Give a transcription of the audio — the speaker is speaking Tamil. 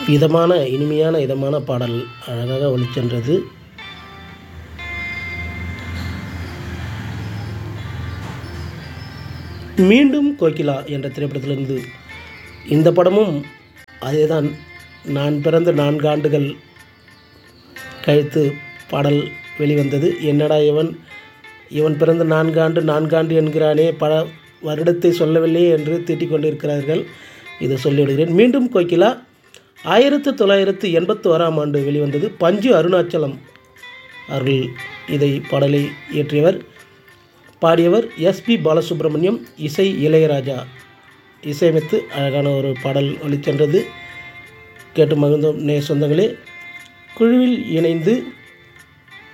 இதமான இனிமையான இதமான பாடல் அழகாக ஒலிச்சென்றது மீண்டும் கோகிலா என்ற திரைப்படத்திலிருந்து இந்த படமும் அதேதான் நான் பிறந்த நான்கு ஆண்டுகள் கழித்து பாடல் வெளிவந்தது என்னடா இவன் இவன் பிறந்த நான்கு ஆண்டு நான்காண்டு என்கிறானே பல வருடத்தை சொல்லவில்லை என்று திட்டிக் கொண்டிருக்கிறார்கள் இதை சொல்லிவிடுகிறேன் மீண்டும் கோகிலா ஆயிரத்து தொள்ளாயிரத்து எண்பத்தி ஓராம் ஆண்டு வெளிவந்தது பஞ்சு அருணாச்சலம் அவர்கள் இதை பாடலை இயற்றியவர் பாடியவர் எஸ்பி பாலசுப்ரமணியம் இசை இளையராஜா இசையமைத்து அழகான ஒரு பாடல் ஒலிச்சென்றது கேட்டு மகிழ்ந்தோம் நே சொந்தங்களே குழுவில் இணைந்து